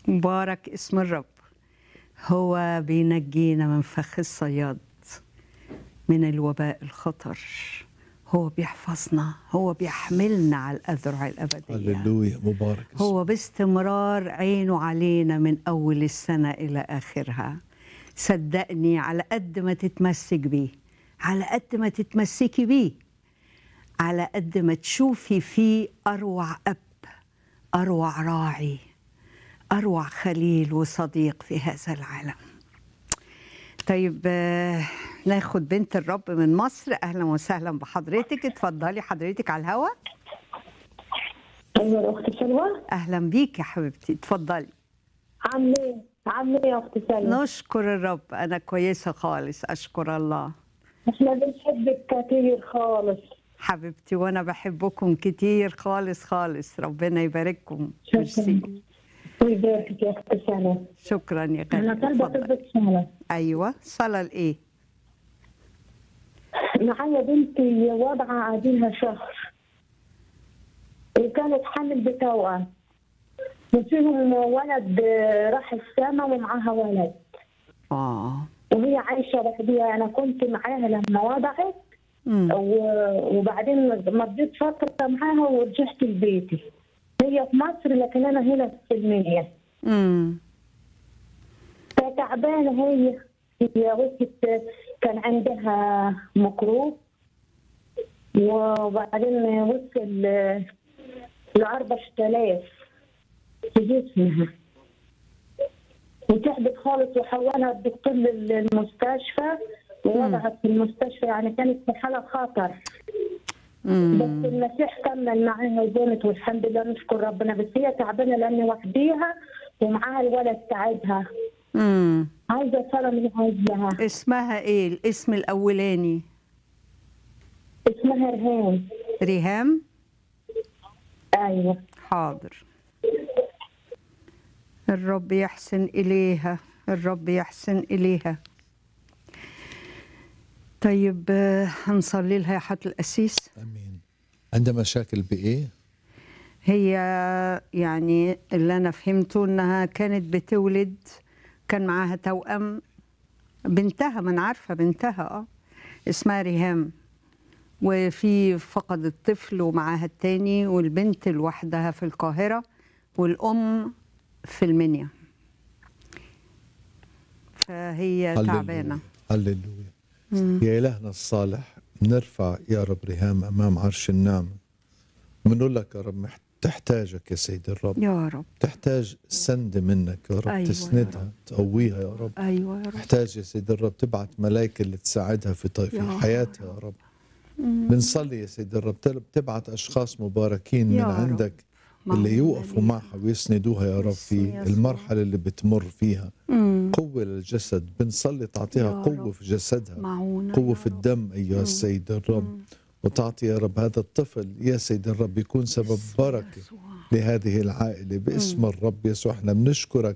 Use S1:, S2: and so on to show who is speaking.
S1: مبارك اسم الرب هو بينجينا من فخ الصياد من الوباء الخطر هو بيحفظنا هو بيحملنا على الأذرع الأبدية
S2: هللويا مبارك اسمك.
S1: هو باستمرار عينه علينا من أول السنة إلى آخرها صدقني على قد ما تتمسك بيه على قد ما تتمسكي بيه على قد ما تشوفي فيه أروع أب أروع راعي أروع خليل وصديق في هذا العالم طيب آه، ناخد بنت الرب من مصر أهلا وسهلا بحضرتك اتفضلي حضرتك على الهوا
S3: ايوه يا اختي سلوى
S1: أهلا بيك يا حبيبتي اتفضلي
S3: عامله ايه؟ عامله ايه يا اختي سلوى؟
S1: نشكر الرب أنا كويسة خالص أشكر الله
S3: احنا بنحبك كتير خالص
S1: حبيبتي وأنا بحبكم كتير خالص خالص ربنا يبارككم ميرسي
S3: ويباركك يا اختي سلوى
S1: شكرا يا
S3: انا
S1: غالي
S3: طالبه
S1: اتفضل
S3: طلبة صلاة
S1: أيوة صلاة لإيه
S3: معايا بنتي واضعه عادلها شهر وكانت حامل بتوأم وفيهم ولد راح السما ومعاها ولد
S1: آه
S3: وهي عايشه لوحديها انا كنت معاها لما وضعت
S1: أمم.
S3: و- وبعدين مضيت فتره معاها ورجعت لبيتي هي في مصر لكن انا هنا في المنيا
S1: أمم.
S3: فتعبانه هي هي وقت كان عندها ميكروب وبعدين وصل ل 4000 في جسمها وتعبت خالص وحولها الدكتور للمستشفى ووضعت في المستشفى يعني كانت في حالة خطر بس
S1: أمم.
S3: المسيح كمل معاها وقامت والحمد لله نشكر ربنا بس هي تعبانه لان وحديها ومعاها الولد تعبها
S1: أمم.
S3: عايزه صلاه من عايزها
S1: اسمها إيه الاسم الأولاني
S3: اسمها رهان
S1: ريهام
S3: ايوه
S1: حاضر الرب يحسن إليها الرب يحسن إليها طيب آه، هنصلي لها يا حضرة القسيس
S2: امين عندها مشاكل بايه؟
S1: هي يعني اللي أنا فهمته إنها كانت بتولد كان معاها توأم بنتها ما أنا عارفة بنتها اه اسمها ريهام وفي فقدت طفل ومعاها التاني والبنت لوحدها في القاهرة والأم في المنيا فهي تعبانة
S2: هللويا يا إلهنا الصالح نرفع يا رب ريهام أمام عرش النعمة بنقول لك يا رب مح- تحتاجك يا سيد الرب
S1: يا رب
S2: تحتاج سند منك يا رب
S1: أيوة يا
S2: تسندها تقويها يا رب
S1: أيوة يا رب
S2: تحتاج يا سيد الرب تبعت ملائكة اللي تساعدها في طي- في
S1: يا
S2: حياتها يا رب بنصلي يا سيد الرب تل- تبعت أشخاص مباركين من
S1: يا رب.
S2: عندك
S1: معهم
S2: اللي يوقفوا
S1: دليل.
S2: معها ويسندوها يا رب
S1: باسم
S2: في
S1: يسوع.
S2: المرحلة اللي بتمر فيها
S1: مم.
S2: قوة للجسد بنصلي تعطيها
S1: يا
S2: قوة
S1: رب.
S2: في جسدها
S1: معونة
S2: قوة
S1: يا
S2: في
S1: رب.
S2: الدم أيها السيد الرب وتعطي يا رب هذا الطفل يا سيد الرب يكون سبب بركة
S1: يسوع.
S2: لهذه العائلة باسم الرب يسوع احنا بنشكرك